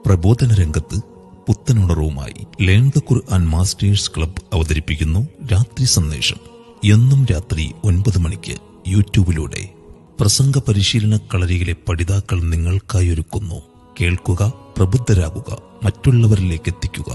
പ്രബോധന രംഗത്ത് പുത്തനുണർവുമായി learn the Quran masters club അവതരിപ്പിക്കുന്നു രാത്രി സന്ദേശം എന്നും രാത്രി ഒൻപത് മണിക്ക് യൂട്യൂബിലൂടെ പ്രസംഗ പരിശീലന കളരിയിലെ പഠിതാക്കൾ നിങ്ങൾക്കായി ഒരുക്കുന്നു കേൾക്കുക പ്രബുദ്ധരാകുക മറ്റുള്ളവരിലേക്ക് എത്തിക്കുക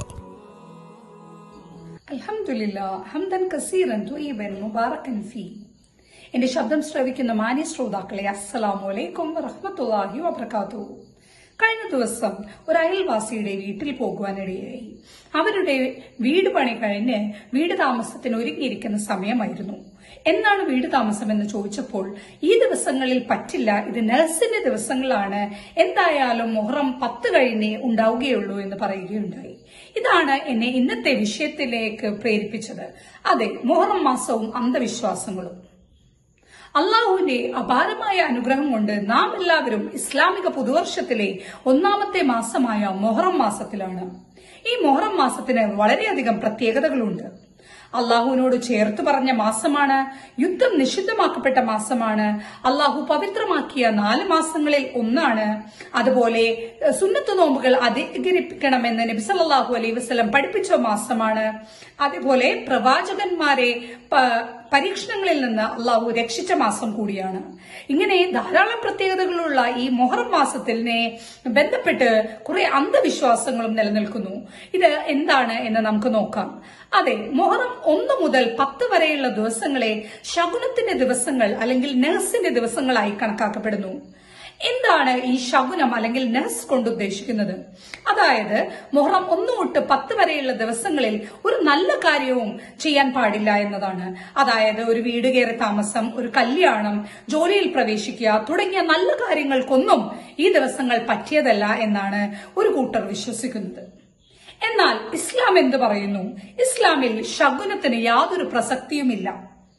അൽഹംദുലില്ല ഹംദൻ കസീറൻ ത്വയ്യിബൻ മുബാറക്കൻ ഫീ എന്റെ ശബ്ദം ശ്രവിക്കുന്ന മാന്യ ശ്രോതാക്കളെ അസ്സലാമു അലൈക്കും വറഹ്മത്തുള്ളാഹി വബറകാതുഹു കഴിഞ്ഞ ദിവസം ഒരു അയൽവാസിയുടെ വീട്ടിൽ പോകുവാനിടയായി അവരുടെ വീട് പണി കഴിഞ്ഞ് വീട് താമസത്തിന് ഒരുങ്ങിയിരിക്കുന്ന സമയമായിരുന്നു എന്നാണ് വീട് താമസം എന്ന് ചോദിച്ചപ്പോൾ ഈ ദിവസങ്ങളിൽ പറ്റില്ല ഇത് നഴ്സിന്റെ ദിവസങ്ങളാണ് എന്തായാലും മുഹറം പത്ത് കഴിഞ്ഞേ ഉണ്ടാവുകയുള്ളൂ എന്ന് പറയുകയുണ്ടായി ഇതാണ് എന്നെ ഇന്നത്തെ വിഷയത്തിലേക്ക് പ്രേരിപ്പിച്ചത് അതെ മുഹറം മാസവും അന്ധവിശ്വാസങ്ങളും അള്ളാഹുവിന്റെ അപാരമായ അനുഗ്രഹം കൊണ്ട് നാം എല്ലാവരും ഇസ്ലാമിക പുതുവർഷത്തിലെ ഒന്നാമത്തെ മാസമായ മൊഹറം മാസത്തിലാണ് ഈ മൊഹറം മാസത്തിന് വളരെയധികം പ്രത്യേകതകളുണ്ട് അള്ളാഹുവിനോട് ചേർത്ത് പറഞ്ഞ മാസമാണ് യുദ്ധം നിഷിദ്ധമാക്കപ്പെട്ട മാസമാണ് അള്ളാഹു പവിത്രമാക്കിയ നാല് മാസങ്ങളിൽ ഒന്നാണ് അതുപോലെ എഹ്, സുന്നത്ത് നോമ്പുകൾ അധികരിപ്പിക്കണമെന്ന് നബി സല്ലല്ലാഹു അലൈഹി വസല്ലം പഠിപ്പിച്ച മാസമാണ് അതുപോലെ പ്രവാചകന്മാരെ പ- പരീക്ഷണങ്ങളിൽ നിന്ന് അള്ളാഹു രക്ഷിച്ച മാസം കൂടിയാണ് ഇങ്ങനെ ധാരാളം പ്രത്യേകതകളുള്ള ഈ മൊഹറം മാസത്തിനെ ബന്ധപ്പെട്ട് കുറെ അന്ധവിശ്വാസങ്ങളും നിലനിൽക്കുന്നു ഇത് എന്താണ് എന്ന് നമുക്ക് നോക്കാം അതെ മൊഹറം ഒന്ന് മുതൽ പത്ത് വരെയുള്ള ദിവസങ്ങളെ ശകുനത്തിന്റെ ദിവസങ്ങൾ അല്ലെങ്കിൽ നഴ്സിന്റെ ദിവസങ്ങളായി കണക്കാക്കപ്പെടുന്നു എന്താണ് ഈ ശകുനം അല്ലെങ്കിൽ നഹസ് കൊണ്ട് ഉദ്ദേശിക്കുന്നത് അതായത് മുഹറം ഒന്ന് തൊട്ട് പത്ത് വരെയുള്ള ദിവസങ്ങളിൽ ഒരു നല്ല കാര്യവും ചെയ്യാൻ പാടില്ല എന്നതാണ് അതായത് ഒരു വീട് കയറി താമസം ഒരു കല്യാണം ജോലിയിൽ പ്രവേശിക്കുക തുടങ്ങിയ നല്ല കാര്യങ്ങൾക്കൊന്നും ഈ ദിവസങ്ങൾ പറ്റിയതല്ല എന്നാണ് ഒരു കൂട്ടർ വിശ്വസിക്കുന്നത് എന്നാൽ ഇസ്ലാം എന്ത് പറയുന്നു ഇസ്ലാമിൽ ശകുനത്തിന് യാതൊരു പ്രസക്തിയുമില്ല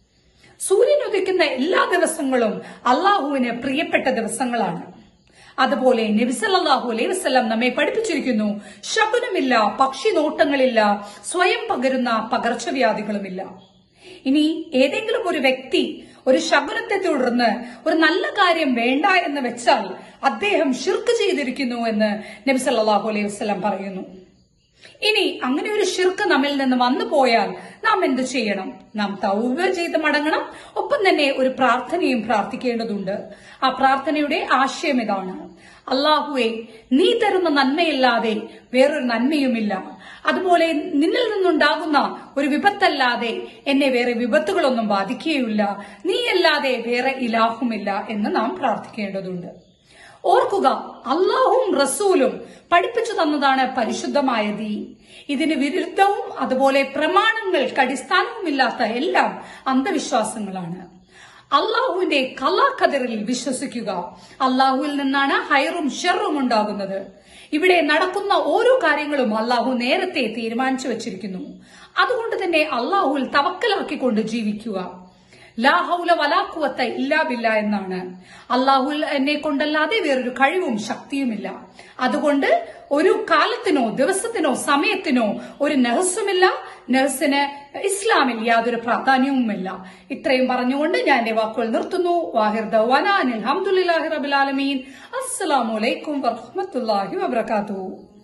സൂര്യൻ ഉദിക്കുന്ന എല്ലാ ദിവസങ്ങളും അള്ളാഹുവിന് പ്രിയപ്പെട്ട ദിവസങ്ങളാണ് അതുപോലെ നബിസല്ലാഹു അലൈഹി വസ്ലം നമ്മെ പഠിപ്പിച്ചിരിക്കുന്നു ശകുനമില്ല പക്ഷി നോട്ടങ്ങളില്ല സ്വയം പകരുന്ന പകർച്ചവ്യാധികളുമില്ല ഇനി ഏതെങ്കിലും ഒരു വ്യക്തി ഒരു ശകുനത്തെ തുടർന്ന് ഒരു നല്ല കാര്യം വേണ്ട എന്ന് വെച്ചാൽ അദ്ദേഹം ഷിർക്ക് ചെയ്തിരിക്കുന്നു എന്ന് നബി സല്ലല്ലാഹു അലൈഹി വസല്ലം പറയുന്നു ഇനി അങ്ങനെ ഒരു ഷിർക്ക് നമ്മിൽ നിന്ന് വന്നു പോയാൽ നാം എന്ത് ചെയ്യണം നാം തൗബ ചെയ്ത് മടങ്ങണം ഒപ്പം തന്നെ ഒരു പ്രാർത്ഥനയും പ്രാർത്ഥിക്കേണ്ടതുണ്ട് ആ പ്രാർത്ഥനയുടെ ആശയം ഇതാണ് അള്ളാഹുവെ നീ തരുന്ന നന്മയില്ലാതെ വേറൊരു നന്മയുമില്ല അതുപോലെ നിന്നിൽ നിന്നുണ്ടാകുന്ന ഒരു വിപത്തല്ലാതെ എന്നെ വേറെ വിപത്തുകളൊന്നും ബാധിക്കുകയില്ല നീയല്ലാതെ വേറെ ഇലാഹുമില്ല എന്ന് നാം പ്രാർത്ഥിക്കേണ്ടതുണ്ട് ഓർക്കുക അള്ളാഹും റസൂലും പഠിപ്പിച്ചു തന്നതാണ് പരിശുദ്ധമായ ദീൻ ഇതിന് വിരുദ്ധവും അതുപോലെ പ്രമാണങ്ങൾക്ക് അടിസ്ഥാനവുമില്ലാത്ത എല്ലാം അന്ധവിശ്വാസങ്ങളാണ് അള്ളാഹുവിന്റെ കലാഖദറിൽ വിശ്വസിക്കുക അള്ളാഹുവിൽ നിന്നാണ് ഹൈറും ഷെറും ഉണ്ടാകുന്നത് ഇവിടെ നടക്കുന്ന ഓരോ കാര്യങ്ങളും അള്ളാഹു നേരത്തെ തീരുമാനിച്ചു വച്ചിരിക്കുന്നു അതുകൊണ്ട് തന്നെ അള്ളാഹുവിൽ തവക്കലാക്കിക്കൊണ്ട് ജീവിക്കുക ലാ ഹൗല വലാക്കുവത്ത ഇല്ലാ ബില്ല എന്നാണ് അള്ളാഹുൽ എന്നെ കൊണ്ടല്ലാതെ വേറൊരു കഴിവും ശക്തിയുമില്ല അതുകൊണ്ട് ഒരു കാലത്തിനോ ദിവസത്തിനോ സമയത്തിനോ ഒരു നഹസുമില്ല നഹസിന് ഇസ്ലാമിൽ യാതൊരു പ്രാധാന്യവുമില്ല ഇത്രയും പറഞ്ഞുകൊണ്ട് ഞാൻ എന്റെ വാക്കുകൾ നിർത്തുന്നു വാഹിർ ദവാന അനിൽ അലഹമുല്ലാഹി റബുലാലമീൻ അസ്സലാമലൈക്കും വറഹമത്തല്ലാഹി വബർക്കാത്തു